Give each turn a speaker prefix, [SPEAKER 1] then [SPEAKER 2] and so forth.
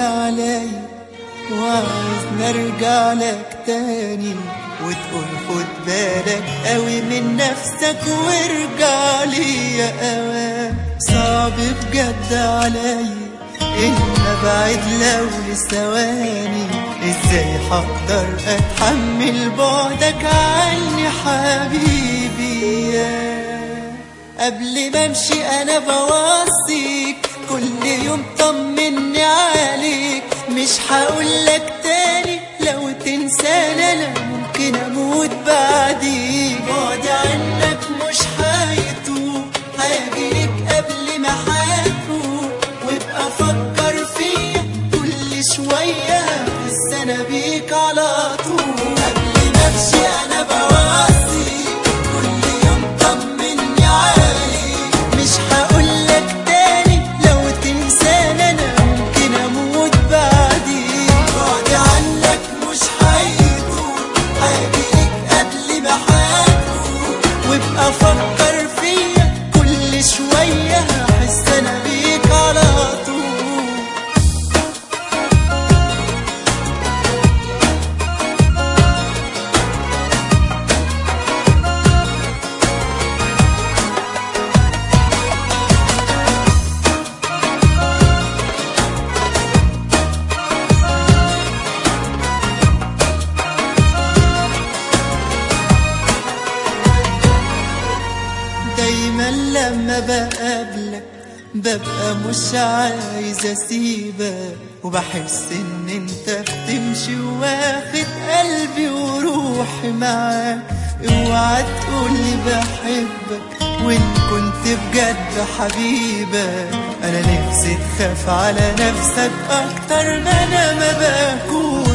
[SPEAKER 1] علي وعايز نرجع لك تاني وتقول خد بالك قوي من نفسك وارجع لي يا اوام صعب بجد علي ان ابعد لو لثواني ازاي هقدر اتحمل بعدك عني حبيبي يا قبل ما امشي انا بوصيك كل يوم طمني عليك مش هقولك تاني لو تنساني انا ممكن اموت بعديك بعد عنك مش هيطول هاجيلك قبل ما هتروح وابقى فكر فيا كل شوية بس انا بيك على طول قبل ما امشي انا بوصيك كل يوم طمني عليك مش هقولك تاني لو تنساني انا ممكن اموت بعديك بعد عنك مش هيطول هاجيلك قبل ما هتروح وابقى فكر فيا كل شوية هحس انا بيك على طول دايما لما بقابلك ببقى مش عايز اسيبك وبحس ان انت بتمشي واخد قلبي وروحي معاك اوعى تقولي بحبك وان كنت بجد حبيبك انا نفسي تخاف على نفسك اكتر ما انا ما بكون